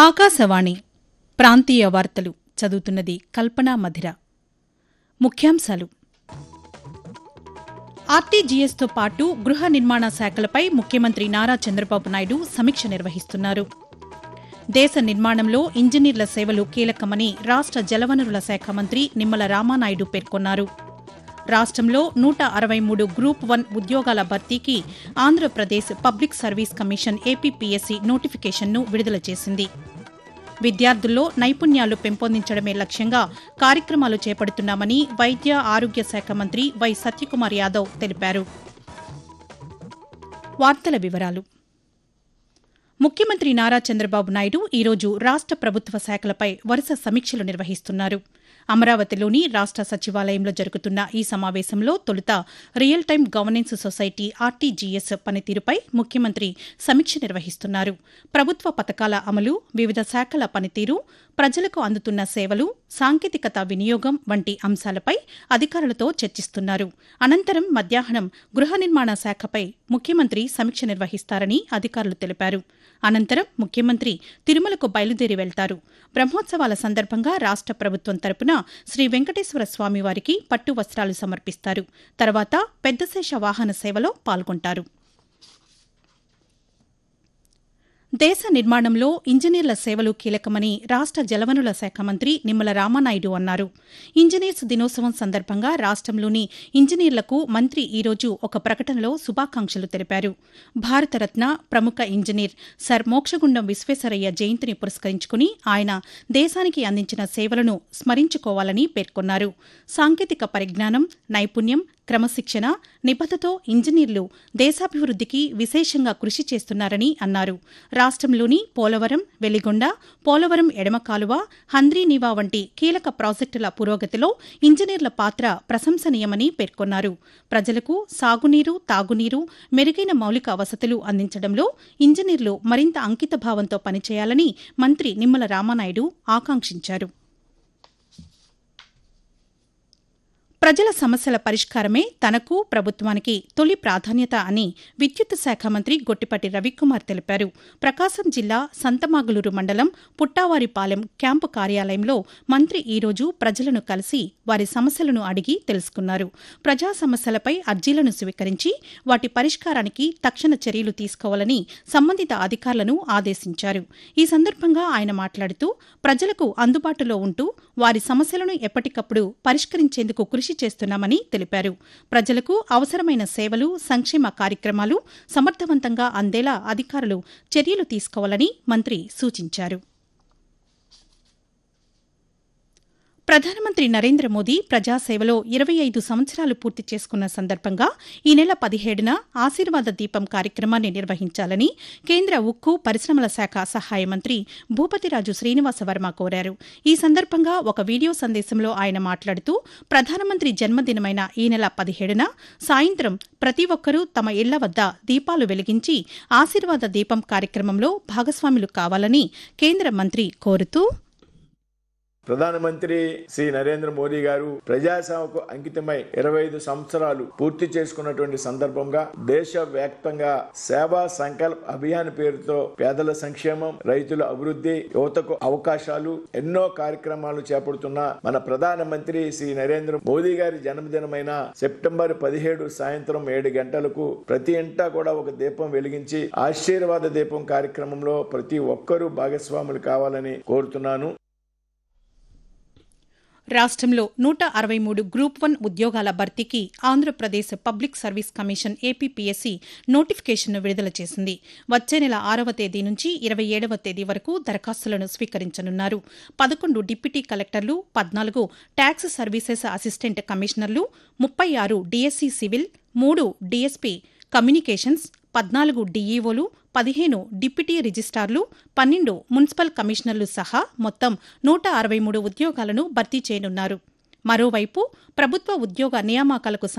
ఆకాశవాణి ప్రాంతీయ వార్తలు చదువుతున్నది కల్పనా మధిర ముఖ్యాంశాలు ఆర్టీజీఎస్తో పాటు గృహ నిర్మాణ శాఖలపై ముఖ్యమంత్రి నారా చంద్రబాబు నాయుడు సమీక్ష నిర్వహిస్తున్నారు దేశ నిర్మాణంలో ఇంజనీర్ల సేవలు కీలకమని రాష్ట జలవనరుల శాఖ మంత్రి నిమ్మల రామానాయుడు పేర్కొన్నారు రాష్ట్రంలో నూట అరవై మూడు గ్రూప్ వన్ ఉద్యోగాల భర్తీకి Andhra Pradesh public service commission APPSC నోటిఫికేషన్ను విడుదల చేసింది విద్యార్థుల్లో నైపుణ్యాలు పెంపొందించడమే లక్ష్యంగా కార్యక్రమాలు చేపడుతున్నామని వైద్య ఆరోగ్య శాఖ మంత్రి వై సత్యకుమార్ యాదవ్ తెలిపారు వార్తల వివరాలు ముఖ్యమంత్రి నారా చంద్రబాబు నాయుడు ఈరోజు రాష్ట ప్రభుత్వ శాఖలపై వరుస సమీక్షలు నిర్వహిస్తున్నారు అమరావతిలోని రాష్ట సచివాలయంలో జరుగుతున్న ఈ సమావేశంలో తొలుత real time governance society RTGS పనితీరుపై ముఖ్యమంత్రి సమీక్ష నిర్వహిస్తున్నారు ప్రభుత్వ పథకాల అమలు వివిధ శాఖల పనితీరు ప్రజలకు అందుతున్న సేవలు సాంకేతికత వినియోగం వంటి అంశాలపై అధికారులతో చర్చిస్తున్నారు అనంతరం మధ్యాహ్నం గృహ నిర్మాణ శాఖపై ముఖ్యమంత్రి సమీక్ష నిర్వహిస్తారని అధికారులు తెలిపారు అనంతరం ముఖ్యమంత్రి తిరుమలకు బయలుదేరి వెళ్తారు బ్రహ్మోత్సవాల సందర్భంగా రాష్ట ప్రభుత్వం తరపున శ్రీ వెంకటేశ్వర స్వామి వారికి పట్టు వస్త్రాలు సమర్పిస్తారు తర్వాత పెద్దశేష వాహన సేవలో పాల్గొంటారు దేశ నిర్మాణంలో ఇంజనీర్ల సేవలు కీలకమని రాష్ట జలవనుల శాఖ మంత్రి నిమ్మల రామానాయుడు అన్నారు ఇంజనీర్స్ దినోత్సవం సందర్భంగా రాష్ట్రంలోని ఇంజనీర్లకు మంత్రి ఈరోజు ఒక ప్రకటనలో శుభాకాంక్షలు తెలిపారు భారతరత్న ప్రముఖ ఇంజనీర్ సర్ మోక్షగుండం విశ్వేశ్వరయ్య జయంతిని పురస్కరించుకుని ఆయన దేశానికి అందించిన సేవలను స్మరించుకోవాలని పేర్కొన్నారు సాంకేతిక పరిజ్ఞానం నైపుణ్యం క్రమశిక్షణ నిబద్ధతో ఇంజనీర్లు దేశాభివృద్దికి విశేషంగా కృషి చేస్తున్నారని అన్నారు రాష్ట్రంలోని పోలవరం వెలిగొండ పోలవరం ఎడమ కాలువ హంద్రీనీవా వంటి కీలక ప్రాజెక్టుల పురోగతిలో ఇంజనీర్ల పాత్ర ప్రశంసనీయమని పేర్కొన్నారు ప్రజలకు సాగునీరు తాగునీరు మెరుగైన మౌలిక వసతులు అందించడంలో ఇంజనీర్లు మరింత అంకితభావంతో పనిచేయాలని మంత్రి నిమ్మల రామానాయుడు ఆకాంక్షించారు ప్రజల సమస్యల పరిష్కారమే తనకు ప్రభుత్వానికి తొలి ప్రాధాన్యత అని విద్యుత్ శాఖ మంత్రి గొట్టిపాటి రవికుమార్ తెలిపారు ప్రకాశం జిల్లా సంతమాగులూరు మండలం పుట్టావారిపాలెం క్యాంపు కార్యాలయంలో మంత్రి ఈరోజు ప్రజలను కలిసి వారి సమస్యలను అడిగి తెలుసుకున్నారు ప్రజా సమస్యలపై అర్జీలను స్వీకరించి వాటి పరిష్కారానికి తక్షణ చర్యలు తీసుకోవాలని సంబంధిత అధికారులను ఆదేశించారు ఈ సందర్భంగా ఆయన మాట్లాడుతూ ప్రజలకు అందుబాటులో ఉంటూ వారి సమస్యలను ఎప్పటికప్పుడు పరిష్కరించేందుకు కృషి చేస్తున్నామని తెలిపారు ప్రజలకు అవసరమైన సేవలు సంక్షేమ కార్యక్రమాలు సమర్థవంతంగా అందేలా అధికారులు చర్యలు తీసుకోవాలని మంత్రి సూచించారు ప్రధానమంత్రి నరేంద్ర మోదీ ప్రజాసేవలో ఇరవై ఐదు సంవత్సరాలు పూర్తి చేసుకున్న సందర్భంగా ఈ నెల పదిహేడున ఆశీర్వాద దీపం కార్యక్రమాన్ని నిర్వహించాలని కేంద్ర ఉక్కు పరిశ్రమల శాఖ సహాయ మంత్రి భూపతిరాజు శ్రీనివాస వర్మ కోరారు ఈ సందర్భంగా ఒక వీడియో సందేశంలో ఆయన మాట్లాడుతూ ప్రధానమంత్రి జన్మదినమైన ఈ నెల పదిహేడున సాయంత్రం ప్రతి ఒక్కరూ తమ ఇళ్ల వద్ద దీపాలు వెలిగించి ఆశీర్వాద దీపం కార్యక్రమంలో భాగస్వాములు కావాలని కేంద్ర మంత్రి కోరుతూ ప్రధానమంత్రి శ్రీ నరేంద్ర మోదీ గారు ప్రజాసేవకు అంకితమై ఇరవై ఐదు సంవత్సరాలు పూర్తి చేసుకున్నటువంటి సందర్భంగా దేశవ్యాప్తంగా సేవా సంకల్ప్ అభియాన్ పేరుతో పేదల సంక్షేమం రైతుల అభివృద్ధి యువతకు అవకాశాలు ఎన్నో కార్యక్రమాలు చేపడుతున్న మన ప్రధానమంత్రి శ్రీ నరేంద్ర మోదీ గారి జన్మదినమైన సెప్టెంబర్ పదిహేడు సాయంత్రం ఏడు గంటలకు ప్రతి ఇంటా కూడా ఒక దీపం వెలిగించి ఆశీర్వాద దీపం కార్యక్రమంలో ప్రతి ఒక్కరూ భాగస్వాములు కావాలని కోరుతున్నాను రాష్ట్రంలో నూట అరవై మూడు గ్రూప్ వన్ ఉద్యోగాల భర్తీకి Andhra Pradesh public service commission APPSC నోటిఫికేషన్ను విడుదల చేసింది వచ్చే నెల ఆరవ తేదీ నుంచి ఇరవై ఏడవ తేదీ వరకు దరఖాస్తులను స్వీకరించనున్నారు పదకొండు డిప్యూటీ కలెక్టర్లు పద్నాలుగు ట్యాక్స్ సర్వీసెస్ అసిస్టెంట్ కమిషనర్లు ముప్పై ఆరు డీఎస్సీ సివిల్ మూడు డీఎస్పీ కమ్యూనికేషన్స్ పద్నాలుగు డీఈఓలు పదిహేను డిప్యూటీ రిజిస్టార్లు పన్నెండు మున్సిపల్ కమిషనర్లు సహా మొత్తం నూట అరవై మూడు ఉద్యోగాలను భర్తీ చేయనున్నారు మరోవైపు ప్రభుత్వ ఉద్యోగ నియామకాలకు